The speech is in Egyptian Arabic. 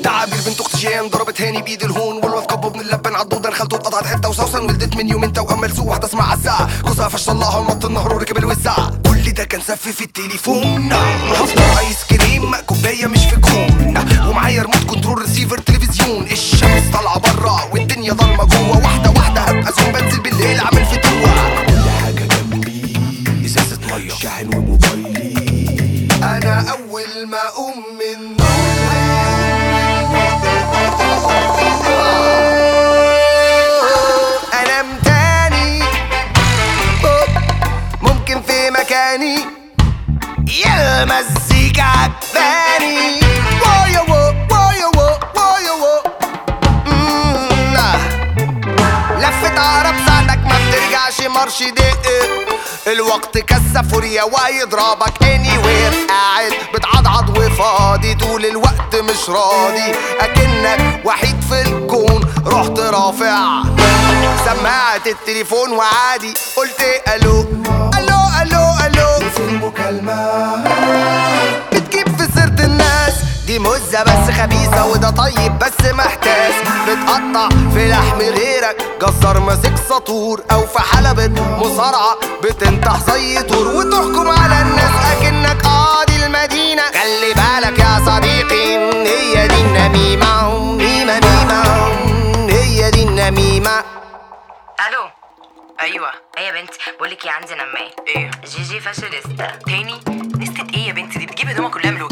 تعابير بنت اخت جيان ضربت هاني بايد الهون والواد كبو من اللبن عالدودة خلته اتقطعت حته وسوسن ولدت من يومين توأم ملسوع واحدة اسمها عزة جوزها فشل الله ونط النهر وركب الوزع كل ده كان سف في التليفون هفطر ايس كريم كوباية مش في كون ومعايا ريموت كنترول ريسيفر تلفزيون الشمس طالعة برا والدنيا ضلمة جوه واحدة واحدة هبقى زوم بنزل بالليل اعمل فتوة كل حاجة جنبي ازازة مية شاحن وموبايلي انا اول ما اقوم من انام تاني ممكن في مكاني يا مزيكا عجباني وايا وو وايا وو وايا وو مم، آه. لفت عرب ساعتك ما بترجعش مرش دق الوقت كالسافوريا ويضربك اني وير قاعد بتعضعض وفاضي طول الوقت مش راضي اكنك وحيد في الكون رحت رافع سماعة التليفون وعادي قلت الو الو الو الو في المكالمة بتجيب في سيرة الناس دي مزة بس خبيثة وده طيب بس محتاس بتقطع في لحم غيرك جزار ماسك سطور او في حلبة مصارعة بتنتح زي طور وتحكم على الناس اكنك قاضي المدينة خلي بالك يا صديقي هي دي النميمة ميمة ميمة هي دي النميمة الو ايوه ايه يا بنتي بقول لك ايه عندي نمايه ايه جيجي فاشينيستا تاني نستة ايه يا بنتي دي بتجيب هدومها كلها من